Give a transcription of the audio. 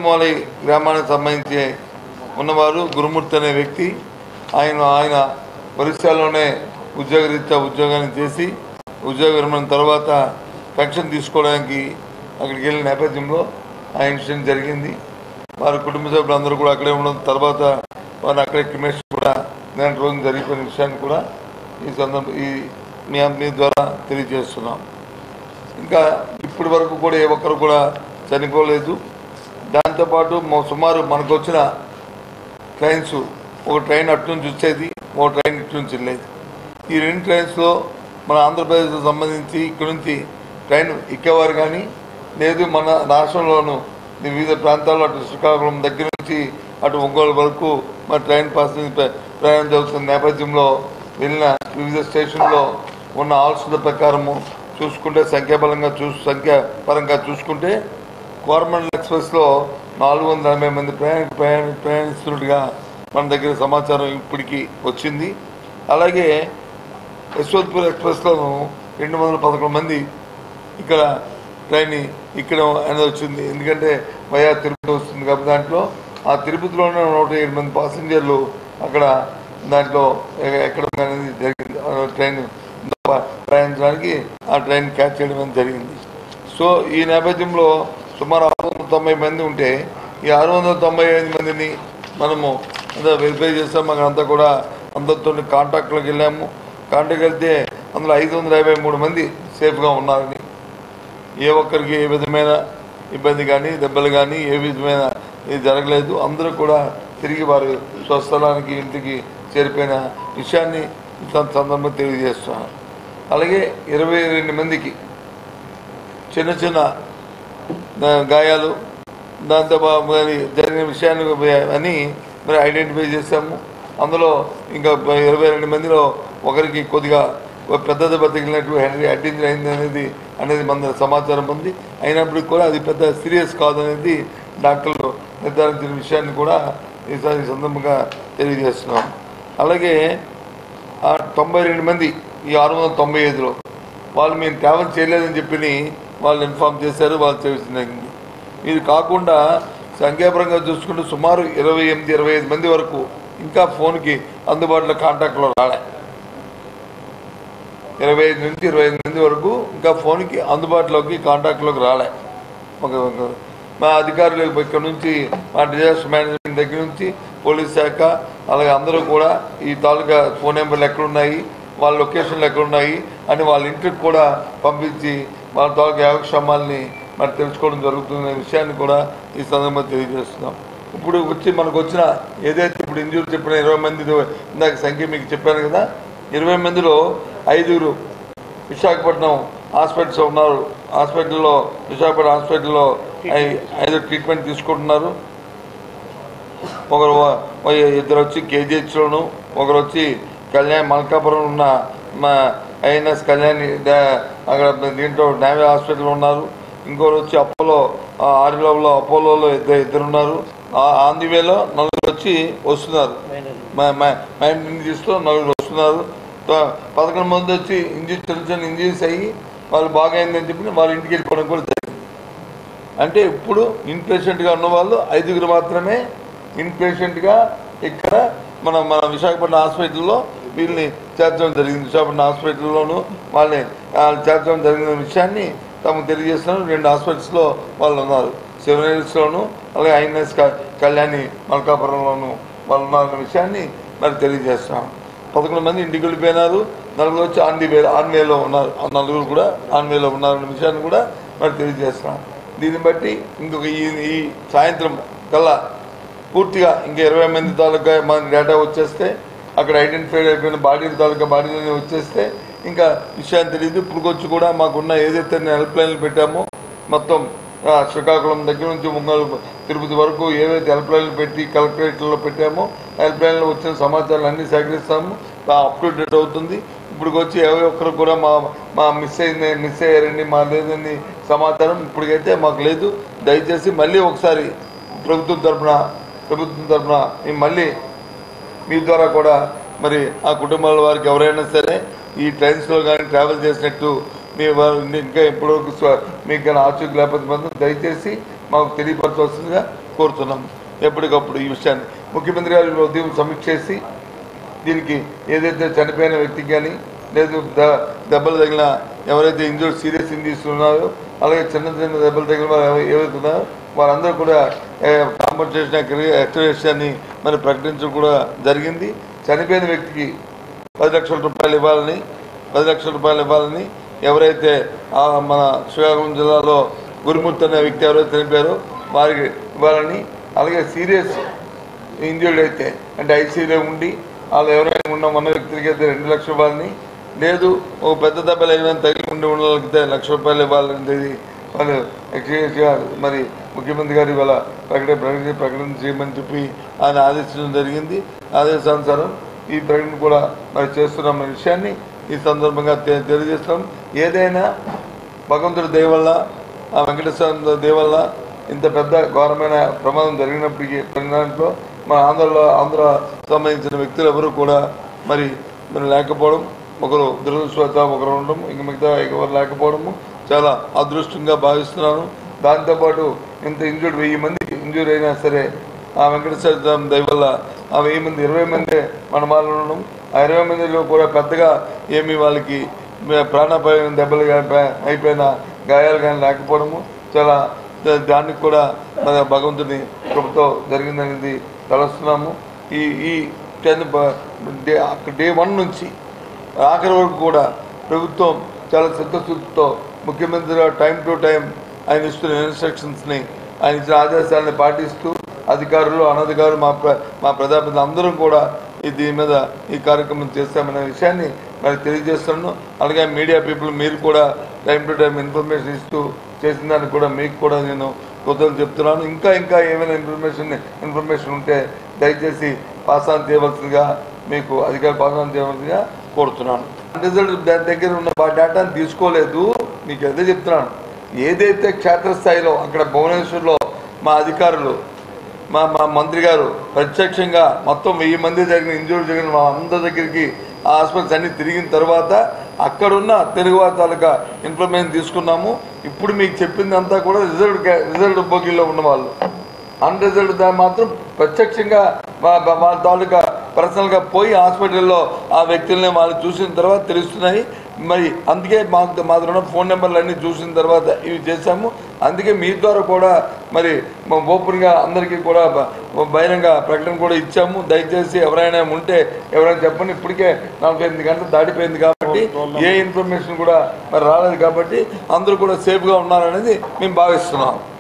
తుమ్మోలి గ్రామానికి సంబంధించి ఉన్నవారు గురుమూర్తి అనే వ్యక్తి ఆయన ఆయన ఒరిస్సాలోనే ఉద్యోగరీత్యా ఉద్యోగాన్ని చేసి ఉద్యోగ విరమణ తర్వాత పెన్షన్ తీసుకోవడానికి అక్కడికి వెళ్ళిన నేపథ్యంలో ఆ ఇన్సిడెంట్ జరిగింది వారి కుటుంబ సభ్యులందరూ కూడా అక్కడే ఉండడం తర్వాత వారు అక్కడే క్రిమేషన్ కూడా నేను రోజు జరిగిపోయిన విషయాన్ని కూడా ఈ సందర్భం ఈ మీ మీ ద్వారా తెలియజేస్తున్నాం ఇంకా ఇప్పటి వరకు కూడా ఏ ఒక్కరు కూడా చనిపోలేదు దాంతోపాటు మొ- సుమారు మనకు వచ్చిన ట్రైన్స్ ఒక ట్రైన్ అటు నుంచి వచ్చేది ఒక ట్రైన్ ఇటు నుంచి వెళ్ళేది ఈ రెండు ట్రైన్స్లో మన ఆంధ్రప్రదేశ్కి సంబంధించి ఇక్కడ నుంచి ట్రైన్ ఎక్కేవారు కానీ లేదు మన రాష్ట్రంలోను వివిధ ప్రాంతాల్లో అటు శ్రీకాకుళం దగ్గర నుంచి అటు ఒంగోలు వరకు మన ట్రైన్ పాస్ ప్రయాణం జరుగుతున్న నేపథ్యంలో వెళ్ళిన వివిధ స్టేషన్లో ఉన్న ఆల్సుల ప్రకారము చూసుకుంటే సంఖ్యాబలంగా చూ సంఖ్య పరంగా చూసుకుంటే కోరమండల్ ఎక్స్ప్రెస్లో నాలుగు వందల ఎనభై మంది ప్రయాణ ప్రయాణ ప్రయాణిస్తున్నట్టుగా మన దగ్గర సమాచారం ఇప్పటికి వచ్చింది అలాగే యశ్వంత్పూర్ ఎక్స్ప్రెస్లోను రెండు వందల పదకొండు మంది ఇక్కడ ట్రైన్ ఇక్కడ అనేది వచ్చింది ఎందుకంటే వయా తిరుపతి వస్తుంది కాబట్టి దాంట్లో ఆ తిరుపతిలోనే నూట ఏడు మంది పాసింజర్లు అక్కడ దాంట్లో ఎ- ఎక్కడం అనేది జరిగింది ఆ ట్రైన్ ప్రయాణించడానికి ఆ ట్రైన్ క్యాచ్ చేయడం అనేది జరిగింది సో ఈ నేపథ్యంలో సుమారు ఆరు వందల తొంభై మంది ఉంటే ఈ ఆరు వందల తొంభై ఐదు మందిని మనము అంతా వెరిఫై చేస్తాం మాకు అంతా కూడా అందరితో కాంటాక్ట్లోకి వెళ్ళాము కాంటాక్ట్ వెళ్తే అందులో ఐదు వందల యాభై మూడు మంది సేఫ్గా ఉన్నారని ఏ ఒక్కరికి ఏ విధమైన ఇబ్బంది కానీ దెబ్బలు కానీ ఏ విధమైన ఇది జరగలేదు అందరూ కూడా తిరిగి వారి స్వస్థలానికి ఇంటికి చేరిపోయిన విషయాన్ని ఈ సం- సందర్భంగా తెలియజేస్తున్నాను అలాగే ఇరవై రెండు మందికి చిన్న చిన్న ఆ, గాయాలు దాంతో పా- మరి జరిగిన విషయాన్ని అని మరి ఐడెంటిఫై చేశాము అందులో ఇంకా ఇరవై రెండు మందిలో ఒకరికి కొద్దిగా ఒక పెద్ద దెబ్బ తగిలినట్టు హెడ్ హెడ్ ఇంజరీ అయింది అనేది అనేది మన దగ్గర సమాచారం ఉంది అయినప్పటికీ కూడా అది పెద్ద సీరియస్ కాదనేది డాక్టర్లు నిర్ధారించిన విషయాన్ని కూడా ఈసారి ఈ సందర్భంగా తెలియజేస్తున్నాం అలాగే ఆ తొంభై రెండు మంది ఈ ఆరు వందల తొంభై ఐదులో వాళ్ళు మేము ట్రావెల్ చేయలేదని చెప్పి వాళ్ళు ఇన్ఫామ్ చేశారు వాళ్ళు చేసింది ఇది కాకుండా సంఖ్యాపరంగా చూసుకుంటే సుమారు ఇరవై ఎనిమిది ఇరవై ఐదు మంది వరకు ఇంకా ఫోన్కి అందుబాటులో కాంటాక్ట్లో రాలే ఇరవై ఐదు నుంచి ఇరవై ఐదు మంది వరకు ఇంకా ఫోన్కి అందుబాటులోకి కాంటాక్ట్లోకి రాలే ఒక ఒక- మా అధికారులు ఇక్కడ నుంచి మా డిజాస్టర్ మేనేజ్మెంట్ దగ్గర నుంచి పోలీస్ శాఖ అలాగే అందరూ కూడా ఈ తాలూకా ఫోన్ నెంబర్లు ఎక్కడున్నాయి వాళ్ళ లొకేషన్లు ఎక్కడున్నాయి అని వాళ్ళ ఇంటికి కూడా పంపించి వాళ్ళ తాలూకా యోగక్షేమాల్ని మరి తెలుసుకోవడం జరుగుతున్న విషయాన్ని కూడా ఈ సందర్భంగా తెలియజేస్తున్నాం ఇప్పుడు వచ్చి మనకు వచ్చిన ఏదైతే ఇప్పుడు ఇంజూరీ చెప్పిన ఇరవై మంది ఇందాక సంఖ్య మీకు చెప్పాను కదా ఇరవై మందిలో ఐదుగురు విశాఖపట్నం హాస్పిటల్స్ ఉన్నారు హాస్పిటల్లో విశాఖపట్నం హాస్పిటల్లో ఐ- ఐదు ట్రీట్మెంట్ తీసుకుంటున్నారు ఒకరు వ- ఓ ఇద్దరు వచ్చి కేజీహెచ్లోను ఒకరు వచ్చి కళ్యాణ్ మల్కాపురం ఉన్న మా ఐఎన్ఎస్ కళ్యాణ్ డా- అక్కడ దీంట్లో నేవీ హాస్పిటల్ ఉన్నారు ఇంకోరు వచ్చి అపోలో ఆరిలోలో అపోలోలో ఇద్దరు ఇద్దరు ఉన్నారు ఆన్ ది వేలో నలుగురు వచ్చి వస్తున్నారు మైండ్ ఇంజరీస్తో నలుగురు వస్తున్నారు త- పదకొండు మంది వచ్చి ఇంజరీ చిన్న చిన్న ఇంజరీస్ అయ్యి వాళ్ళు బాగా అయిందని చెప్పి వాళ్ళ ఇంటికి వెళ్ళిపోవడం కూడా జరిగింది అంటే ఇప్పుడు ఇన్ పేషెంట్గా ఉన్న వాళ్ళు ఐదుగురు మాత్రమే ఇన్ పేషెంట్గా ఇక్కడ మన మన విశాఖపట్నం హాస్పిటల్లో వీళ్ళని చేర్చడం జరిగింది విశాఖపట్నం హాస్పిటల్లోనూ వాళ్ళని ఆ, చేర్చడం జరిగిన విషయాన్ని తమకు తెలియజేస్తున్నారు రెండు హాస్పిటల్స్లో వాళ్ళు ఉన్నారు సెవెనరీస్లోను అలాగే ఐఎన్ఎస్ కళ్యాణి మల్కాపురంలోను వాళ్ళు ఉన్నారన్న విషయాన్ని మరి తెలియజేస్తున్నాం పదకొండు మంది ఇంటికి వెళ్ళిపోయినారు నలుగురు వచ్చి ఆన్ ది వే ఆన్ వేలో ఉన్నారు ఆ నలుగురు కూడా ఆన్ వేలో ఉన్నారన్న విషయాన్ని కూడా మరి తెలియజేస్తున్నాం దీన్ని బట్టి ఇంకొక ఈ ఈ సాయంత్రం కల్లా పూర్తిగా ఇంకా ఇరవై మంది తాలూకా మన డేటా వచ్చేస్తే అక్కడ ఐడెంటిఫైడ్ అయిపోయిన బాడీ తాలూకా బాడీలన్నీ వచ్చేస్తే ఇంకా విషయాన్ని తెలియదు ఇప్పుడు వచ్చి కూడా మాకున్న ఏదైతే హెల్ప్ లైన్లు పెట్టామో మొత్తం ఆ, శ్రీకాకుళం దగ్గర నుంచి ఒంగోలు తిరుపతి వరకు ఏవైతే హెల్ప్ లైన్లు పెట్టి కలెక్టరేట్లో పెట్టామో హెల్ప్ లైన్లో వచ్చిన సమాచారాలు అన్నీ సేకరిస్తాము అప్ టు డేట్ అవుతుంది ఇప్పుడు వచ్చి ఏ ఒక్కరు కూడా మా మా మిస్ అయింది మిస్ అయ్యారండి మా లేదని సమాచారం ఇప్పటికైతే మాకు లేదు దయచేసి మళ్ళీ ఒకసారి ప్రభుత్వం తరఫున ప్రభుత్వం తరఫున మేము మళ్ళీ మీ ద్వారా కూడా మరి ఆ కుటుంబాల వారికి ఎవరైనా సరే ఈ ట్రైన్స్లో కానీ ట్రావెల్ చేసినట్టు మీ వారు ఇంకా ఎప్పటివరకు స్వ- మీకు కానీ ఆచూకీ లేకపోతే మాత్రం దయచేసి మాకు తెలియపరచవలసిందిగా కోరుతున్నాం ఎప్పటికప్పుడు ఈ విషయాన్ని ముఖ్యమంత్రి గారు ఉదయం సమీక్ష చేసి దీనికి ఏదైతే చనిపోయిన వ్యక్తికి కానీ లేదు ద- దెబ్బలు తగిలిన ఎవరైతే ఇంజూర్ సీరియస్ ఇంజరీస్ ఉన్నారో అలాగే చిన్న చిన్న దెబ్బలు తగిలిన వారు ఎవ- ఎవరైతే ఉన్నారో వారందరూ కూడా కాంపన్సేషన్ ఎక్స్ట్రేషన్ని మరి ప్రకటించడం కూడా జరిగింది చనిపోయిన వ్యక్తికి పది లక్షల రూపాయలు ఇవ్వాలని పది లక్షల రూపాయలు ఇవ్వాలని ఎవరైతే ఆ మన శ్రీకాకుళం జిల్లాలో గురుమూర్తి అనే వ్యక్తి ఎవరైతే చనిపోయారో వారికి ఇవ్వాలని అలాగే సీరియస్ ఇంజూర్డ్ అయితే అంటే ఐసీలో ఉండి వాళ్ళు ఎవరైనా ఉన్న మన వ్యక్తులకి అయితే రెండు లక్షలు ఇవ్వాలని లేదు ఒక పెద్ద దెబ్బలు ఏమైనా తగిలి ఉండి ఉన్న వాళ్ళకి లక్ష రూపాయలు ఇవ్వాలనేది వాళ్ళు ఎక్స్గా మరి ముఖ్యమంత్రి గారు ఇవాళ ప్రకటన ప్రకటన ప్రకటన చేయమని చెప్పి ఆయన ఆదేశించడం జరిగింది ఆదేశానుసారం ఈ ప్రకటన కూడా మరి చేస్తున్నాం అనే విషయాన్ని ఈ సందర్భంగా తె- తెలియజేస్తున్నాం ఏదైనా భగవంతుడి దయ వల్ల ఆ వెంకటేశ్వర దయ వల్ల ఇంత పెద్ద ఘోరమైన ప్రమాదం జరిగినప్పటికీ దాంట్లో మన ఆంధ్రలో ఆంధ్ర సంబంధించిన వ్యక్తులు ఎవరు కూడా మరి మరి లేకపోవడం ఒకరు దురదృష్టవత ఒకరు ఉండడం ఇంక మిగతా ఎవరు లేకపోవడము చాలా అదృష్టంగా భావిస్తున్నాను దాంతోపాటు ఇంత ఇంజూర్డ్ వెయ్యి మంది ఇంజూర్ అయినా సరే ఆ వెంకటేశ్వర స్వామి దయ వల్ల ఆ వెయ్యి మంది ఇరవై మంది మన వాళ్ళు ఉండడం ఆ ఇరవై మందిలో కూడా పెద్దగా ఏమి వాళ్ళకి మే- ప్రాణాపాయం దెబ్బలు కానీ అయిపోయిన గాయాలు కానీ లేకపోవడము చాలా దా- దానికి కూడా మన భగవంతుని కృపతో జరిగిందనేది తలస్తున్నాము ఈ ఈ టెన్ బ- డే డే వన్ నుంచి ఆఖరి వరకు కూడా ప్రభుత్వం చాలా చిత్తశుద్ధితో ముఖ్యమంత్రి గారు టైం టు టైం ఆయన ఇస్తున్న ఇన్స్ట్రక్షన్స్ని ఆయన ఇచ్చిన ఆదేశాలను పాటిస్తూ అధికారులు అనధికారులు మా ప్ర మా ప్రజాప్రతినిధులు అందరం కూడా ఈ దీని మీద ఈ కార్యక్రమం చేస్తామనే విషయాన్ని మరి తెలియజేస్తున్నాను అలాగే మీడియా పీపుల్ మీరు కూడా టైం టు టైం ఇన్ఫర్మేషన్ ఇస్తూ చేసిన దానికి కూడా మీకు కూడా నేను కృతజ్ఞతలు చెప్తున్నాను ఇంకా ఇంకా ఏమైనా ఇన్ఫర్మేషన్ ఇన్ఫర్మేషన్ ఉంటే దయచేసి పాస్ ఆన్ చేయవలసిందిగా మీకు అధికార పాస్ ఆన్ చేయవలసిందిగా కోరుతున్నాను రిజల్ట్ దాని దగ్గర ఉన్న ఆ డేటాను తీసుకోలేదు మీకు అదే చెప్తున్నాను ఏదైతే క్షేత్రస్థాయిలో అక్కడ భువనేశ్వర్లో మా అధికారులు మా మా మంత్రి గారు ప్రత్యక్షంగా మొత్తం వెయ్యి మంది జరిగిన ఇంజూరీ జరిగిన మా అందరి దగ్గరికి ఆ హాస్పిటల్స్ అన్ని తిరిగిన తర్వాత అక్కడున్న తెలుగువారి తాలూకా ఇన్ఫర్మేషన్ తీసుకున్నాము ఇప్పుడు మీకు చెప్పిందంతా కూడా రిజల్ట్ గా- రిజల్ట్ బోగిల్లో ఉన్న వాళ్ళు అన్ రిజల్ట్ దా మాత్రం ప్రత్యక్షంగా వా- వా- వాళ్ళ తాలూకా పర్సనల్గా పోయి హాస్పిటల్లో ఆ వ్యక్తుల్ని వాళ్ళు చూసిన తర్వాత తెలుస్తున్నాయి మరి అందుకే మాకు మా దగ్గర ఉన్న ఫోన్ నెంబర్లు అన్నీ చూసిన తర్వాత ఇవి చేశాము అందుకే మీ ద్వారా కూడా మరి మా ఓపెన్గా అందరికీ కూడా బ- బహిరంగ ప్రకటన కూడా ఇచ్చాము దయచేసి ఎవరైనా ఉంటే ఎవరైనా చెప్పండి ఇప్పటికే నలభై ఎనిమిది గంటలు దాటిపోయింది కాబట్టి ఏ ఇన్ఫర్మేషన్ కూడా మరి రాలేదు కాబట్టి అందరూ కూడా సేఫ్గా ఉన్నారనేది మేము భావిస్తున్నాం